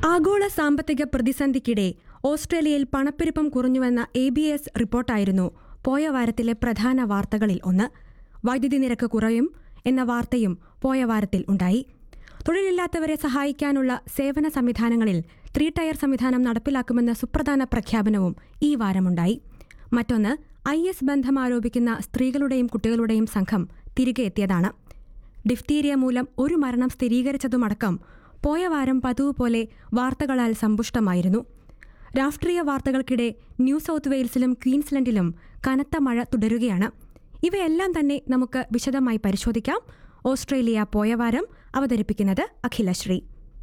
ആഗോള സാമ്പത്തിക പ്രതിസന്ധിക്കിടെ ഓസ്ട്രേലിയയിൽ പണപ്പെരുപ്പം കുറഞ്ഞുവെന്ന എ ബി എസ് റിപ്പോർട്ടായിരുന്നു പോയ വാരത്തിലെ പ്രധാന വാർത്തകളിൽ ഒന്ന് വൈദ്യുതി നിരക്ക് കുറയും എന്ന വാർത്തയും പോയ വാരത്തിൽ ഉണ്ടായി തൊഴിലില്ലാത്തവരെ സഹായിക്കാനുള്ള സേവന സംവിധാനങ്ങളിൽ ത്രീ ടയർ സംവിധാനം നടപ്പിലാക്കുമെന്ന സുപ്രധാന പ്രഖ്യാപനവും ഈ വാരമുണ്ടായി മറ്റൊന്ന് ഐ എസ് ബന്ധം ആരോപിക്കുന്ന സ്ത്രീകളുടെയും കുട്ടികളുടെയും സംഘം തിരികെ എത്തിയതാണ് ഡിഫ്തീരിയ മൂലം ഒരു മരണം സ്ഥിരീകരിച്ചതുമടക്കം പോയ വാരം പതിവ് പോലെ വാർത്തകളാൽ സമ്പുഷ്ടമായിരുന്നു രാഷ്ട്രീയ വാർത്തകൾക്കിടെ ന്യൂ സൗത്ത് വെയിൽസിലും ക്വീൻസ്ലൻഡിലും കനത്ത മഴ തുടരുകയാണ് ഇവയെല്ലാം തന്നെ നമുക്ക് വിശദമായി പരിശോധിക്കാം ഓസ്ട്രേലിയ പോയ വാരം അവതരിപ്പിക്കുന്നത് അഖിലശ്രീ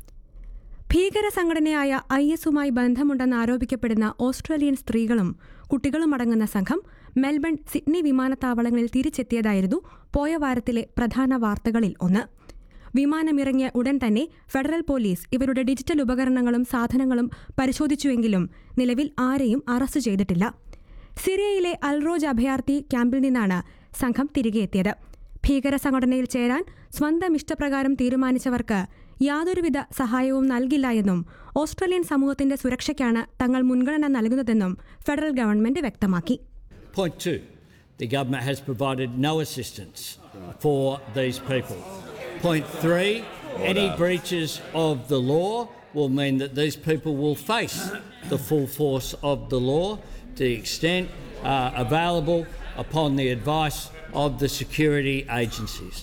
ഭീകര സംഘടനയായ ഐ എസുമായി ബന്ധമുണ്ടെന്ന് ആരോപിക്കപ്പെടുന്ന ഓസ്ട്രേലിയൻ സ്ത്രീകളും കുട്ടികളും അടങ്ങുന്ന സംഘം മെൽബൺ സിഡ്നി വിമാനത്താവളങ്ങളിൽ തിരിച്ചെത്തിയതായിരുന്നു പോയ വാരത്തിലെ പ്രധാന വാർത്തകളിൽ ഒന്ന് വിമാനമിറങ്ങിയ ഉടൻ തന്നെ ഫെഡറൽ പോലീസ് ഇവരുടെ ഡിജിറ്റൽ ഉപകരണങ്ങളും സാധനങ്ങളും പരിശോധിച്ചുവെങ്കിലും നിലവിൽ ആരെയും അറസ്റ്റ് ചെയ്തിട്ടില്ല സിറിയയിലെ അൽറോജ് അഭയാർത്ഥി ക്യാമ്പിൽ നിന്നാണ് സംഘം തിരികെ എത്തിയത് ഭീകര സംഘടനയിൽ ചേരാൻ സ്വന്തം ഇഷ്ടപ്രകാരം തീരുമാനിച്ചവർക്ക് യാതൊരുവിധ സഹായവും നൽകില്ല എന്നും ഓസ്ട്രേലിയൻ സമൂഹത്തിന്റെ സുരക്ഷയ്ക്കാണ് തങ്ങൾ മുൻഗണന നൽകുന്നതെന്നും ഫെഡറൽ ഗവൺമെന്റ് വ്യക്തമാക്കി Point two, the government has provided no assistance for these people. Point three, any breaches of the law will mean that these people will face the full force of the law to the extent uh, available upon the advice of the security agencies.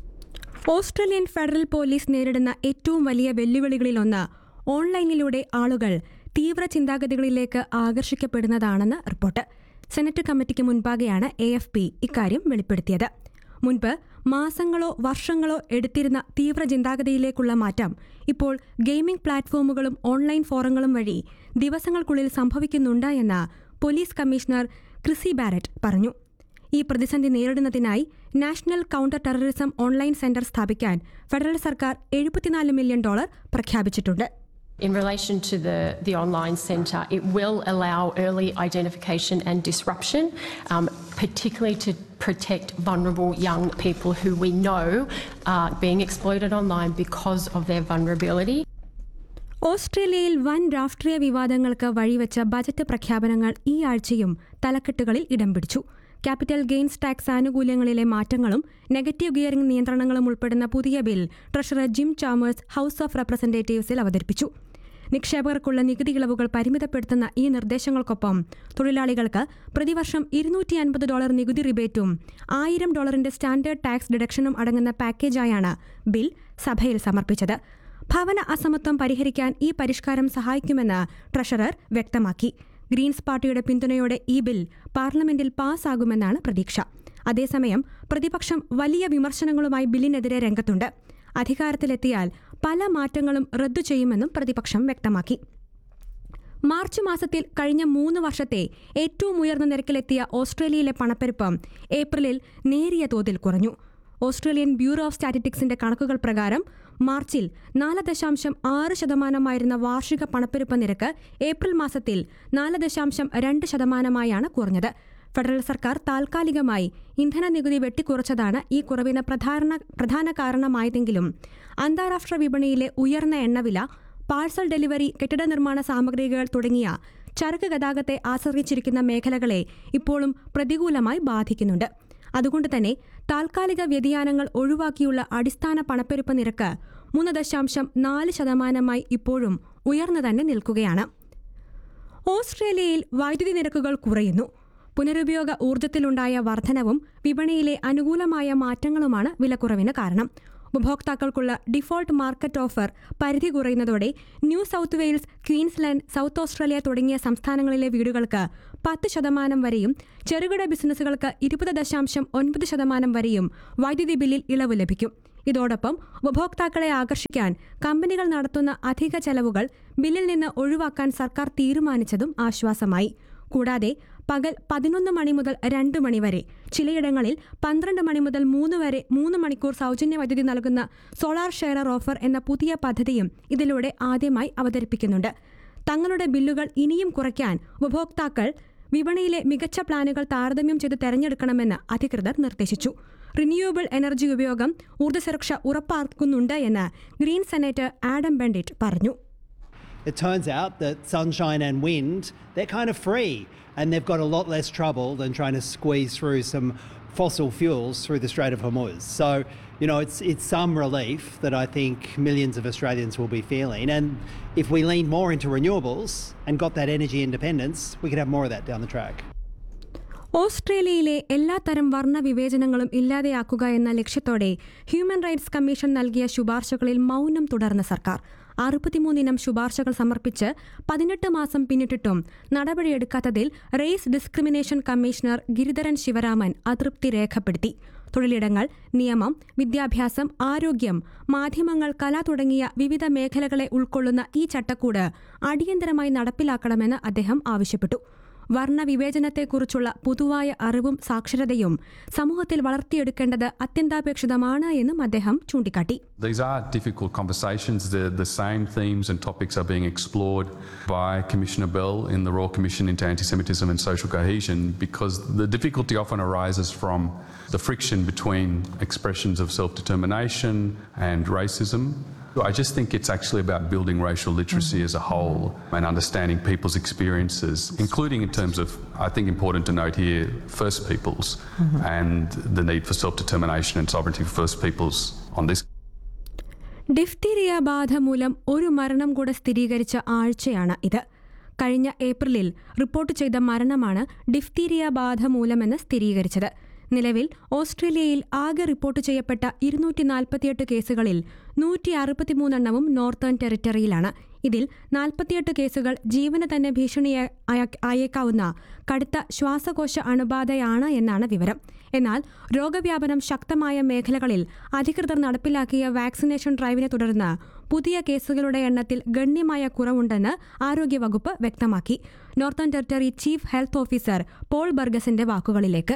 Australian federal police നേരിടുന്ന ഏറ്റവും വലിയ വെല്ലുവിളികളിലൊന്ന് ഓൺലൈനിലൂടെ ആളുകൾ തീവ്ര ചിന്താഗതികളിലേക്ക് ആകർഷിക്കപ്പെടുന്നതാണെന്ന് report senate കമ്മിറ്റിക്ക് മുൻപാകെയാണ് A F P ഇക്കാര്യം വെളിപ്പെടുത്തിയത് മുൻപ് മാസങ്ങളോ വർഷങ്ങളോ എടുത്തിരുന്ന തീവ്ര ചിന്താഗതിയിലേക്കുള്ള മാറ്റം ഇപ്പോൾ ഗെയിമിംഗ് പ്ലാറ്റ്ഫോമുകളും ഓൺലൈൻ ഫോറങ്ങളും വഴി ദിവസങ്ങൾക്കുള്ളിൽ സംഭവിക്കുന്നുണ്ട് എന്ന് പോലീസ് കമ്മീഷണർ ക്രിസി ബാരറ്റ് പറഞ്ഞു ഈ പ്രതിസന്ധി നേരിടുന്നതിനായി national counter terrorism online centre സ്ഥാപിക്കാൻ ഫെഡറൽ സർക്കാർ എഴുപത്തിനാല് മില്യൺ ഡോളർ പ്രഖ്യാപിച്ചിട്ടുണ്ട് In relation to the, the online centre, it will allow early identification and disruption, um, particularly to protect vulnerable young people who we know are being exploited online because of their vulnerability. ഓസ്ട്രേലിയയിൽ വൻ രാഷ്ട്രീയ വിവാദങ്ങൾക്ക് വഴിവെച്ച budget പ്രഖ്യാപനങ്ങൾ ഈ ആഴ്ചയും തലക്കെട്ടുകളിൽ ഇടം പിടിച്ചു capital gains tax ആനുകൂല്യങ്ങളിലെ മാറ്റങ്ങളും നെഗറ്റീവ് ഗിയറിംഗ് നിയന്ത്രണങ്ങളും ഉൾപ്പെടുന്ന പുതിയ bill treasurer Jim Chalmers house of റെപ്രസെന്റേറ്റീവ്സിൽ അവതരിപ്പിച്ചു നിക്ഷേപകർക്കുള്ള നികുതി ഇളവുകൾ പരിമിതപ്പെടുത്തുന്ന ഈ നിർദ്ദേശങ്ങൾക്കൊപ്പം തൊഴിലാളികൾക്ക് പ്രതിവർഷം ഇരുന്നൂറ്റി അൻപത് ഡോളർ നികുതി റിബേറ്റും ആയിരം ഡോളറിന്റെ സ്റ്റാൻഡേർഡ് ടാക്സ് ഡിഡക്ഷനും അടങ്ങുന്ന പാക്കേജായാണ് ബിൽ സഭയിൽ സമർപ്പിച്ചത് ഭവന അസമത്വം പരിഹരിക്കാൻ ഈ പരിഷ്കാരം സഹായിക്കുമെന്ന് ട്രഷറർ വ്യക്തമാക്കി ഗ്രീൻസ് പാർട്ടിയുടെ പിന്തുണയോടെ ഈ ബിൽ പാർലമെന്റിൽ പാസ്സാകുമെന്നാണ് പ്രതീക്ഷ അതേസമയം പ്രതിപക്ഷം വലിയ വിമർശനങ്ങളുമായി ബില്ലിനെതിരെ രംഗത്തുണ്ട് അധികാരത്തിലെത്തിയാൽ പല മാറ്റങ്ങളും റദ്ദു ചെയ്യുമെന്നും പ്രതിപക്ഷം വ്യക്തമാക്കി മാർച്ച് മാസത്തിൽ കഴിഞ്ഞ മൂന്ന് വർഷത്തെ ഏറ്റവും ഉയർന്ന നിരക്കിലെത്തിയ ഓസ്ട്രേലിയയിലെ പണപ്പെരുപ്പം ഏപ്രിലിൽ നേരിയ തോതിൽ കുറഞ്ഞു ഓസ്ട്രേലിയൻ ബ്യൂറോ ഓഫ് സ്റ്റാറ്റിസ്റ്റിക്സിന്റെ കണക്കുകൾ പ്രകാരം മാർച്ചിൽ നാല് ദശാംശം ആറ് ശതമാനമായിരുന്ന വാർഷിക പണപ്പെരുപ്പ നിരക്ക് ഏപ്രിൽ മാസത്തിൽ നാല് ദശാംശം രണ്ട് ശതമാനമായാണ് കുറഞ്ഞത് ഫെഡറൽ സർക്കാർ താൽക്കാലികമായി ഇന്ധന നികുതി വെട്ടിക്കുറച്ചതാണ് ഈ കുറവിന് പ്രധാന പ്രധാന കാരണമായതെങ്കിലും അന്താരാഷ്ട്ര വിപണിയിലെ ഉയർന്ന എണ്ണവില പാഴ്സൽ ഡെലിവറി കെട്ടിട നിർമ്മാണ സാമഗ്രികൾ തുടങ്ങിയ ചരക്ക് ഗതാഗത്തെ ആശ്രയിച്ചിരിക്കുന്ന മേഖലകളെ ഇപ്പോഴും പ്രതികൂലമായി ബാധിക്കുന്നുണ്ട് അതുകൊണ്ട് തന്നെ താൽക്കാലിക വ്യതിയാനങ്ങൾ ഒഴിവാക്കിയുള്ള അടിസ്ഥാന പണപ്പെരുപ്പ നിരക്ക് മൂന്ന് ദശാംശം നാല് ശതമാനമായി ഇപ്പോഴും ഉയർന്നു തന്നെ നിൽക്കുകയാണ് ഓസ്ട്രേലിയയിൽ വൈദ്യുതി നിരക്കുകൾ കുറയുന്നു പുനരുപയോഗ ഊർജ്ജത്തിലുണ്ടായ വർധനവും വിപണിയിലെ അനുകൂലമായ മാറ്റങ്ങളുമാണ് വിലക്കുറവിന് കാരണം ഉപഭോക്താക്കൾക്കുള്ള ഡിഫോൾട്ട് മാർക്കറ്റ് ഓഫർ പരിധി കുറയുന്നതോടെ New South Wales Queensland South Australia തുടങ്ങിയ സംസ്ഥാനങ്ങളിലെ വീടുകൾക്ക് പത്ത് ശതമാനം വരെയും ചെറുകിട ബിസിനസ്സുകൾക്ക് ഇരുപത് ദശാംശം ഒൻപത് ശതമാനം വരെയും വൈദ്യുതി ബില്ലിൽ ഇളവ് ലഭിക്കും ഇതോടൊപ്പം ഉപഭോക്താക്കളെ ആകർഷിക്കാൻ കമ്പനികൾ നടത്തുന്ന അധിക ചെലവുകൾ ബില്ലിൽ നിന്ന് ഒഴിവാക്കാൻ സർക്കാർ തീരുമാനിച്ചതും ആശ്വാസമായി കൂടാതെ പകൽ പതിനൊന്ന് മണി മുതൽ രണ്ട് മണി വരെ ചിലയിടങ്ങളിൽ പന്ത്രണ്ട് മണി മുതൽ മൂന്ന് വരെ മൂന്ന് മണിക്കൂർ സൗജന്യ വൈദ്യുതി നൽകുന്ന സോളാർ ഷെയറർ ഓഫർ എന്ന പുതിയ പദ്ധതിയും ഇതിലൂടെ ആദ്യമായി അവതരിപ്പിക്കുന്നുണ്ട് തങ്ങളുടെ ബില്ലുകൾ ഇനിയും കുറയ്ക്കാൻ ഉപഭോക്താക്കൾ വിപണിയിലെ മികച്ച പ്ലാനുകൾ താരതമ്യം ചെയ്ത് തെരഞ്ഞെടുക്കണമെന്ന് അധികൃതർ നിർദ്ദേശിച്ചു റിന്യൂവബിൾ എനർജി ഉപയോഗം ഊർജ്ജ സുരക്ഷ ഉറപ്പാക്കുന്നുണ്ട് എന്ന് ഗ്രീൻ സെനറ്റർ ആഡം ബെൻഡിറ്റ് പറഞ്ഞു it turns out that sunshine and wind, they're kind of free and they've got a lot less trouble than trying to squeeze through some fossil fuels through the Strait of Hormuz. So, you know, it's, it's some relief that I think millions of Australians will be feeling. And if we lean more into renewables and got that energy independence, we could have more of that down the track. ഓസ്ട്രേലിയയിലെ എല്ലാത്തരം വർണ്ണ വിവേചനങ്ങളും ഇല്ലാതെയാക്കുക എന്ന ലക്ഷ്യത്തോടെ human rights commission നൽകിയ ശുപാർശകളിൽ മൗനം തുടർന്ന സർക്കാർ അറുപത്തിമൂന്നിനം ശുപാർശകൾ സമർപ്പിച്ച് പതിനെട്ട് മാസം പിന്നിട്ടിട്ടും നടപടിയെടുക്കാത്തതിൽ race discrimination commissioner Giridharan Sivaraman അതൃപ്തി രേഖപ്പെടുത്തി തൊഴിലിടങ്ങൾ നിയമം വിദ്യാഭ്യാസം ആരോഗ്യം മാധ്യമങ്ങൾ കല തുടങ്ങിയ വിവിധ മേഖലകളെ ഉൾക്കൊള്ളുന്ന ഈ ചട്ടക്കൂട് അടിയന്തരമായി നടപ്പിലാക്കണമെന്ന് അദ്ദേഹം ആവശ്യപ്പെട്ടു വർണ്ണവിവേചനത്തെക്കുറിച്ചുള്ള പൊതുവായ അറിവും സാക്ഷരതയും സമൂഹത്തിൽ വളർത്തിയെടുക്കേണ്ടത് അത്യന്താപേക്ഷിതമാണ് എന്നും അദ്ദേഹം ചൂണ്ടിക്കാട്ടി These are difficult conversations. The, the same themes and topics are being explored by Commissioner Bell in the Royal Commission into Anti Semitism and Social Cohesion because the difficulty often arises from the friction between expressions of self determination and racism. I just think it's actually about building racial literacy as a whole and understanding people's experiences, including in terms of, I think important to note here, First Peoples and the need for self determination and sovereignty for First Peoples on this diphtheria ബാധ മൂലം ഒരു മരണം കൂടെ സ്ഥിരീകരിച്ച ആഴ്ചയാണ് ഇത് കഴിഞ്ഞ ഏപ്രിലിൽ റിപ്പോർട്ട് ചെയ്ത മരണമാണ് ഡിഫ്തീരിയ ബാധ മൂലമെന്ന് സ്ഥിരീകരിച്ചത് നിലവിൽ ഓസ്ട്രേലിയയിൽ ആകെ റിപ്പോർട്ട് ചെയ്യപ്പെട്ട ഇരുന്നൂറ്റി നാൽപ്പത്തിയെട്ട് കേസുകളിൽ നൂറ്റി അറുപത്തിമൂന്നെണ്ണവും നോർത്തേൺ ടെറിറ്ററിയിലാണ് ഇതിൽ നാൽപ്പത്തിയെട്ട് കേസുകൾ ജീവന് തന്നെ ഭീഷണിയെ അയ- ആയേക്കാവുന്ന കടുത്ത ശ്വാസകോശ അണുബാധയാണ് എന്നാണ് വിവരം എന്നാൽ രോഗവ്യാപനം ശക്തമായ മേഖലകളിൽ അധികൃതർ നടപ്പിലാക്കിയ വാക്സിനേഷൻ ഡ്രൈവിനെ തുടർന്ന് പുതിയ കേസുകളുടെ എണ്ണത്തിൽ ഗണ്യമായ കുറവുണ്ടെന്ന് ആരോഗ്യവകുപ്പ് വ്യക്തമാക്കി Northern Territory chief health officer Paul ബർഗസിന്റെ വാക്കുകളിലേക്ക്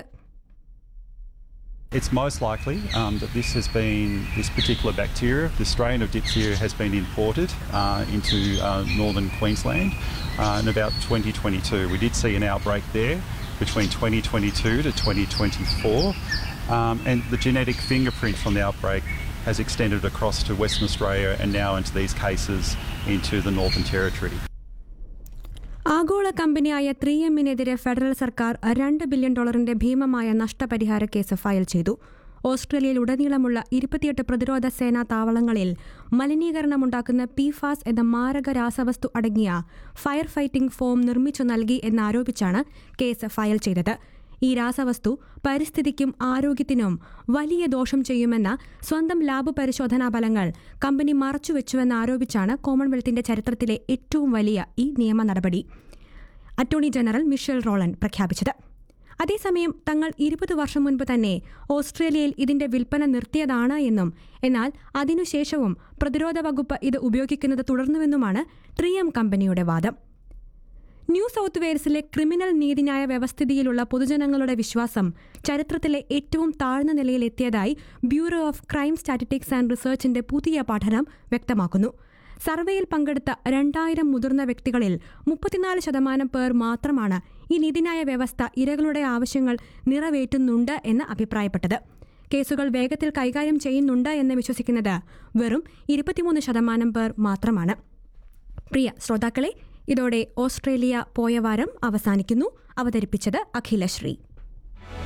It's most likely um, that this has been, this particular bacteria, the strain of diphtheria has been imported uh, into uh, northern Queensland uh, in about 2022. We did see an outbreak there between 2022 to 2024, um, and the genetic fingerprint from the outbreak has extended across to Western Australia and now into these cases into the Northern Territory. ആഗോള കമ്പനിയായ three എമ്മിനെതിരെ federal സർക്കാർ രണ്ട് billion ഡോളറിന്റെ ഭീമമായ നഷ്ടപരിഹാര case file ചെയ്തു ഓസ്ട്രേലിയയിൽ ഉടനീളമുള്ള ഇരുപത്തിയെട്ട് പ്രതിരോധ സേനാ താവളങ്ങളിൽ മലിനീകരണമുണ്ടാക്കുന്ന പീഫാസ് എന്ന മാരക രാസവസ്തു അടങ്ങിയ ഫയർ ഫൈറ്റിംഗ് ഫോം നിർമ്മിച്ചു നൽകി എന്നാരോപിച്ചാണ് കേസ് ഫയൽ ചെയ്തത് ഈ രാസവസ്തു പരിസ്ഥിതിക്കും ആരോഗ്യത്തിനും വലിയ ദോഷം ചെയ്യുമെന്ന സ്വന്തം ലാബ് പരിശോധനാ ഫലങ്ങൾ കമ്പനി മറച്ചുവെച്ചുവെന്നാരോപിച്ചാണ് കോമൺവെൽത്തിന്റെ ചരിത്രത്തിലെ ഏറ്റവും വലിയ ഈ നിയമ നടപടി അറ്റോർണി ജനറൽ മിഷേൽ റോളൻ പ്രഖ്യാപിച്ചത് അതേസമയം തങ്ങൾ ഇരുപത് വർഷം മുൻപ് തന്നെ ഓസ്ട്രേലിയയിൽ ഇതിന്റെ വിൽപ്പന നിർത്തിയതാണ് എന്നും എന്നാൽ അതിനുശേഷവും പ്രതിരോധ വകുപ്പ് ഇത് ഉപയോഗിക്കുന്നത് തുടർന്നുവെന്നുമാണ് ട്രിയം കമ്പനിയുടെ വാദം ന്യൂ സൗത്ത് വെയിൽസിലെ ക്രിമിനൽ നീതിന്യായ വ്യവസ്ഥിതിയിലുള്ള പൊതുജനങ്ങളുടെ വിശ്വാസം ചരിത്രത്തിലെ ഏറ്റവും താഴ്ന്ന നിലയിലെത്തിയതായി bureau of crime statistics and റിസർച്ചിന്റെ പുതിയ പഠനം വ്യക്തമാക്കുന്നു സർവേയിൽ പങ്കെടുത്ത രണ്ടായിരം മുതിർന്ന വ്യക്തികളിൽ മുപ്പത്തിനാല് ശതമാനം പേർ മാത്രമാണ് ഈ നീതിന്യായ വ്യവസ്ഥ ഇരകളുടെ ആവശ്യങ്ങൾ നിറവേറ്റുന്നുണ്ട് എന്ന് അഭിപ്രായപ്പെട്ടത് കേസുകൾ വേഗത്തിൽ കൈകാര്യം ചെയ്യുന്നുണ്ട് എന്ന് വിശ്വസിക്കുന്നത് വെറും ഇരുപത്തിമൂന്ന് ശതമാനം പേർ മാത്രമാണ് പ്രിയ ശ്രോതാക്കളെ ഇതോടെ ഓസ്ട്രേലിയ പോയ വാരം അവസാനിക്കുന്നു അവതരിപ്പിച്ചത് അഖിലശ്രീ